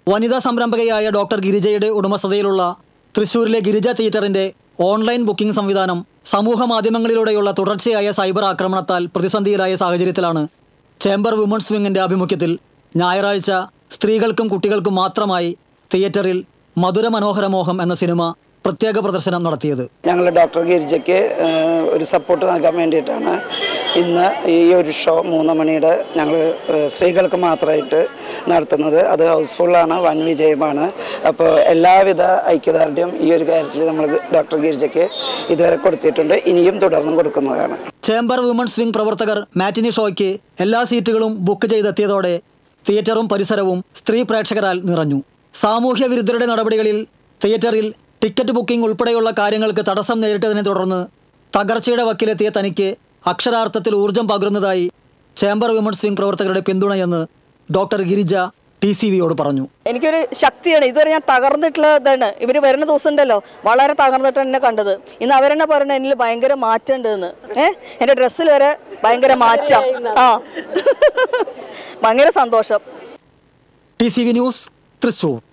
വനിതാ സംരംഭകയായ ഡോക്ടർ ഗിരിജയുടെ ഉടമസ്ഥതയിലുള്ള തൃശൂരിലെ ഗിരിജ തിയേറ്ററിന്റെ ഓൺലൈൻ ബുക്കിംഗ് സംവിധാനം സമൂഹ മാധ്യമങ്ങളിലൂടെയുള്ള തുടർച്ചയായ സൈബർ ആക്രമണത്താൽ പ്രതിസന്ധിയിലായ സാഹചര്യത്തിലാണ് ചേംബർ വുമൺസ് വിങ്ങിന്റെ ആഭിമുഖ്യത്തിൽ ഞായറാഴ്ച സ്ത്രീകൾക്കും കുട്ടികൾക്കും മാത്രമായി തിയേറ്ററിൽ മധുര മനോഹര മോഹം എന്ന സിനിമ പ്രത്യേക പ്രദർശനം നടത്തിയത് ഞങ്ങൾ ഡോക്ടർ ഗിരിജയ്ക്ക് ഏഹ്, ഒരു സപ്പോർട്ട് നൽകാൻ വേണ്ടിയിട്ടാണ് ഇന്ന് ഈ ഒരു ഷോ മൂന്ന് മണിയുടെ ഞങ്ങൾ ഏഹ്, സ്ത്രീകൾക്ക് മാത്രമായിട്ട് നടത്തുന്നത് അത് ഹൗസ്ഫുള്ളാണ് വൻ വിജയമാണ് അപ്പോൾ എല്ലാവിധ ഐക്യദാർഢ്യം ഈ ഒരു കാര്യത്തിൽ നമ്മൾ ഡോക്ടർ ഗിരിജയ്ക്ക് ഇതുവരെ കൊടുത്തിട്ടുണ്ട് ഇനിയും തുടർന്നും കൊടുക്കുന്നതാണ് ചേംബർ വുമൺസ് വിംഗ് പ്രവർത്തകർ മാറ്റിനി ഷോയ്ക്ക് എല്ലാ സീറ്റുകളും ബുക്ക് ചെയ്തെത്തിയതോടെ തിയേറ്ററും പരിസരവും സ്ത്രീ പ്രേക്ഷകരാൽ നിറഞ്ഞു സാമൂഹ്യ വിരുദ്ധരുടെ നടപടികളിൽ തിയേറ്ററിൽ ടിക്കറ്റ് ബുക്കിംഗ് ഉൾപ്പെടെയുള്ള കാര്യങ്ങൾക്ക് തടസ്സം നേരിട്ടതിനെ തുടർന്ന് തകർച്ചയുടെ വക്കിലെത്തിയ തനിക്ക് അക്ഷരാർത്ഥത്തിൽ ഊർജം പകരുന്നതായി ചേംബർ വുമൺസ് വിംഗ് പ്രവർത്തകരുടെ പിന്തുണയെന്ന് ഡോക്ടർ ഗിരിജ ടി സി വിയോട് പറഞ്ഞു എനിക്കൊരു ശക്തിയാണ് ഇതുവരെ ഞാൻ തകർന്നിട്ടുള്ള ഇതാണ് ഇവർ വരുന്ന ദിവസം ഉണ്ടല്ലോ വളരെ തകർന്നിട്ട് എന്നെ കണ്ടത് ഇന്ന് അവരെന്നെ പറയുന്നത് എന്നിൽ ഭയങ്കര മാറ്റം ഉണ്ട് എന്ന് ഏഹ് എൻ്റെ ഡ്രസ്സിൽ വരെ ഭയങ്കര മാറ്റം ആ ഭയങ്കര സന്തോഷം T C V news Thrissur